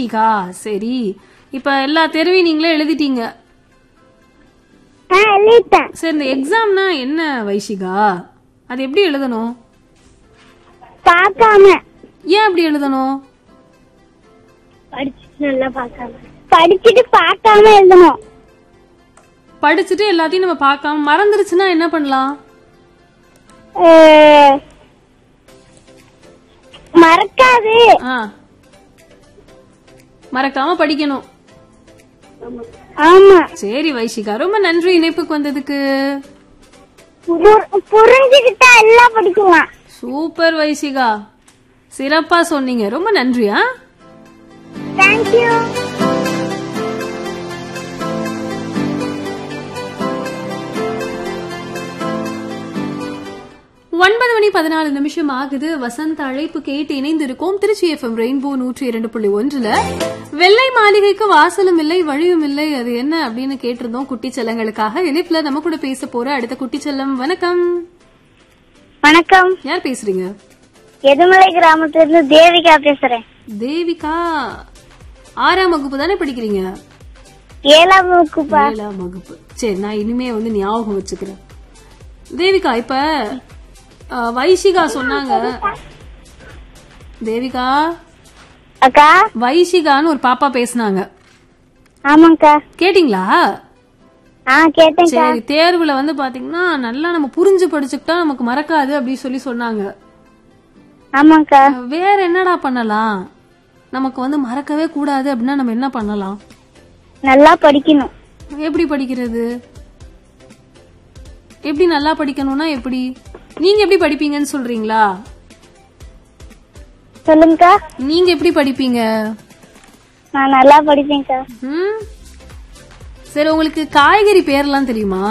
வைஷிகா சரி இப்ப எல்லா தெருவையும் நீங்களே எழுதிட்டீங்க ஆ எழுதிட்டேன் சரி இந்த எக்ஸாம்னா என்ன வைஷிகா அது எப்படி எழுதணும் பார்க்காம ஏன் அப்படி எழுதணும் படிச்சுட்டு நல்லா பார்க்காம படிச்சுட்டு பார்க்காம எழுதணும் படிச்சுட்டு எல்லாத்தையும் நம்ம பார்க்காம மறந்துருச்சுன்னா என்ன பண்ணலாம் அஹ், மறக்காது ஆ மறக்காம படிக்கணும் ஆமா சரி வைஷிகா ரொம்ப நன்றி இணைப்புக்கு வந்ததுக்கு புர்- புரிஞ்சுக்கிட்டா எல்லாம் படிக்கலாம் சூப்பர் வைஷிகா சிறப்பா சொன்னீங்க ரொம்ப நன்றியா தேங்க்யூ ஒன்பது மணி பதினாலு நிமிஷம் ஆகுது வசந்த அழைப்பு கேட்டு இணைந்திருக்கோம் திருச்சி எஃப்எம் ரெயின்போ நூற்றி இரண்டு புள்ளி ஒன்றுல வெள்ளை மாளிகைக்கு வாசலும் இல்லை வழியும் இல்லை அது என்ன அப்படின்னு கேட்டிருந்தோம் குட்டி செல்லங்களுக்காக இணைப்புல நம்ம கூட பேச போற அடுத்த குட்டி செல்லம் வணக்கம் வணக்கம் யார் பேசுறீங்க எதுமலை கிராமத்துல இருந்து தேவிகா பேசுறேன் தேவிகா ஆறாம் வகுப்பு தானே படிக்கிறீங்க ஏழாம் வகுப்பா ஏழாம் வகுப்பு சரி நான் இனிமே வந்து ஞாபகம் வச்சுக்கிறேன் தேவிகா இப்ப அஹ், வைஷிகா சொன்னாங்க தேவிகா அக்கா வைஷிகான்னு ஒரு பாப்பா பேசுனாங்க ஆமாக்கா கேட்டிங்களா ஆ கேட்டேன்க்கா சரி தேர்வுல வந்து பாத்தீங்கன்னா நல்லா நம்ம புரிஞ்சு படிச்சுக்கிட்டா நமக்கு மறக்காது அப்படி சொல்லி சொன்னாங்க ஆமாக்கா அஹ், வேற என்னடா பண்ணலாம் நமக்கு வந்து மறக்கவே கூடாது அப்படின்னா நம்ம என்ன பண்ணலாம் நல்லா படிக்கணும் எப்படி படிக்கிறது எப்படி நல்லா படிக்கணும்னா எப்படி நீங்க எப்படி படிப்பீங்கன்னு சொல்றீங்களா சொல்லுங்கக்கா நீங்க எப்படி படிப்பீங்க நான் நல்லா படிப்பேன்க்கா ம்? சரி உங்களுக்கு காய்கறி பேர்லாம் தெரியுமா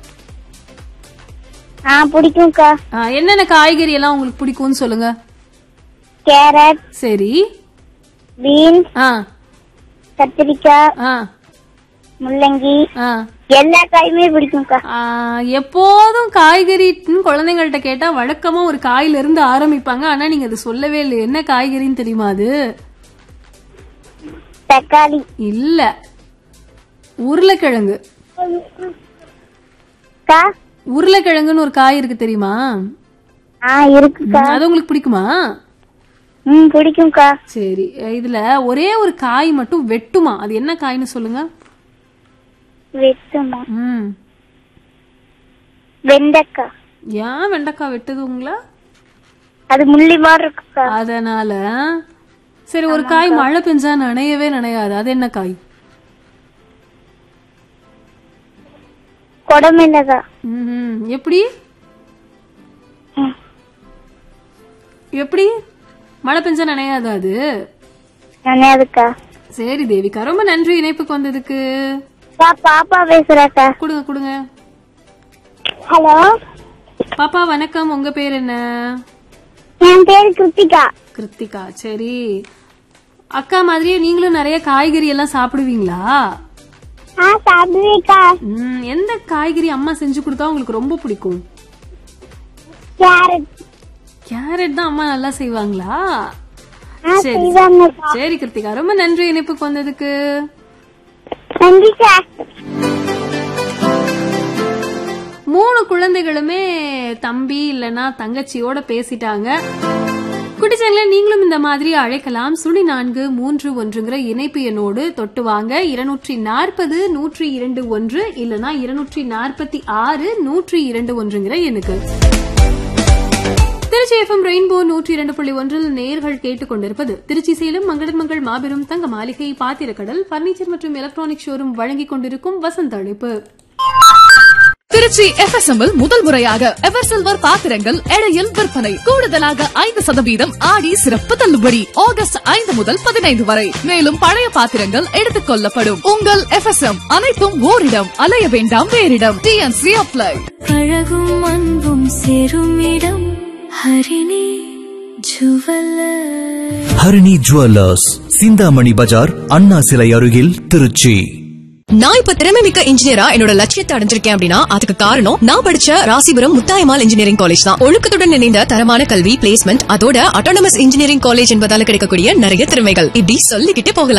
ஆ பிடிக்கும்க்கா ஆ, என்னென்ன காய்கறி எல்லாம் உங்களுக்கு பிடிக்கும்னு சொல்லுங்க கேரட் சரி பீன்ஸ் ஆ கத்திரிக்காய் ஆ முள்ளங்கி ஆ எல்லா காயுமே பிடிக்கும்க்கா ஆ, எப்போதும் காய்கறின்னு குழந்தைங்கள்ட்ட கேட்டா வழக்கமா ஒரு காயில இருந்து ஆரம்பிப்பாங்க ஆனா நீங்க அது சொல்லவே இல்லை என்ன காய்கறின்னு தெரியுமா அது தக்காளி இல்ல உருளைக்கிழங்கு அக்கா உருளைக்கிழங்குன்னு ஒரு காய் இருக்கு தெரியுமா ஆ இருக்குக்கா அது உங்களுக்கு பிடிக்குமா ம் பிடிக்கும்க்கா சரி இதுல ஒரே ஒரு காய் மட்டும் வெட்டுமா அது என்ன காய்னு சொல்லுங்க வெட்டுமா ம் வெண்டைக்காய் ஏன் வெண்டைக்காய் வெட்டுது உங்களா அது முள்ளி மாதிரி இருக்குக்கா அதனால சரி ஒரு காய் மழை பெஞ்சா நனையவே நனையாது அது என்ன காய் கொடமிளகாய் ம்ஹும். எப்படி ம். எப்படி மழை பெஞ்சா நனையாது அது நினையாதுக்கா சரி தேவிகா ரொம்ப நன்றி இணைப்புக்கு வந்ததுக்கு பா பாப்பா பேசுறாக்கா கொடுங்க கொடுங்க ஹலோ பாப்பா வணக்கம் உங்க பேர் என்ன என் பேரு கிருத்திகா கிருத்திகா சரி அக்கா மாதிரியே நீங்களும் நிறைய காய்கறி எல்லாம் சாப்பிடுவீங்களா ஆ சாப்பிடுவேக்கா ம், எந்த காய்கறி அம்மா செஞ்சு கொடுத்தா உங்களுக்கு ரொம்ப பிடிக்கும் கேரட் கேரட் தான் அம்மா நல்லா செய்வாங்களா ஆ சரி செய்வாங்கக்கா சரி கிருத்திகா ரொம்ப நன்றி இணைப்புக்கு வந்ததுக்கு நன்றிக்கா மூணு குழந்தைகளுமே தம்பி இல்லனா தங்கச்சியோட பேசிட்டாங்க குட்டிச்சங்கள நீங்களும் இந்த மாதிரி அழைக்கலாம் சுழி நான்கு மூன்று ஒன்றுங்கிற இணைப்பு எண்ணோடு தொட்டு வாங்க இருநூற்றி நாற்பது நூற்றி இரண்டு ஒன்று இல்லனா இருநூற்றி நாற்பத்தி ஆறு நூற்றி இரண்டு ஒன்றுங்கிற எண்ணுக்கு திருச்சி எஃப்எம் ரெயின்போ நூற்றி இரண்டு புள்ளி ஒன்றில் நேர்கள் கேட்டுக்கொண்டிருப்பது திருச்சி சேலம் மங்களன்மங்கள் மாபெரும் தங்க மாளிகை பாத்திரக்கடல் பர்னிச்சர் மற்றும் எலக்ட்ரானிக் ஷோரூம் வழங்கிக் கொண்டிருக்கும் வசந்த அழைப்பு திருச்சி எஃப்எஸ்எம் இல் முதல் முறையாக எவர் சில்வர் பாத்திரங்கள் எடையில் விற்பனை கூடுதலாக ஐந்து சதவீதம் ஆடி சிறப்பு தள்ளுபடி ஆகஸ்ட் ஐந்து முதல் பதினைந்து வரை மேலும் பழைய பாத்திரங்கள் எடுத்துக் கொள்ளப்படும் உங்கள் எஃப்எஸ்எம் அனைத்தும் ஓரிடம் அலைய வேண்டாம் வேறிடம் டிஎன்சி அப்ளை அழகும் அன்பும் சேரும் இடம் ஹரிணி ஜுவல்லர் ஹரிணி ஜுவல்லர்ஸ் சிந்தாமணி பஜார் அண்ணா சிலை அருகில் திருச்சி நான் இப்ப திறமை மிக்க இன்ஜினியரா என்னோட லட்சியத்தை அடைஞ்சிருக்கேன் அப்படின்னா அதுக்கு காரணம் நான் படிச்ச ராசிபுரம் முத்தாயமால் இன்ஜினியரிங் காலேஜ் தான் ஒழுக்கத்துடன் இணைந்த தரமான கல்வி பிளேஸ்மெண்ட் அதோட அட்டானமஸ் இன்ஜினியரிங் காலேஜ் என்பதால கிடைக்கக்கூடிய நிறைய திறமைகள் இப்படி சொல்லிக்கிட்டே போகலாம்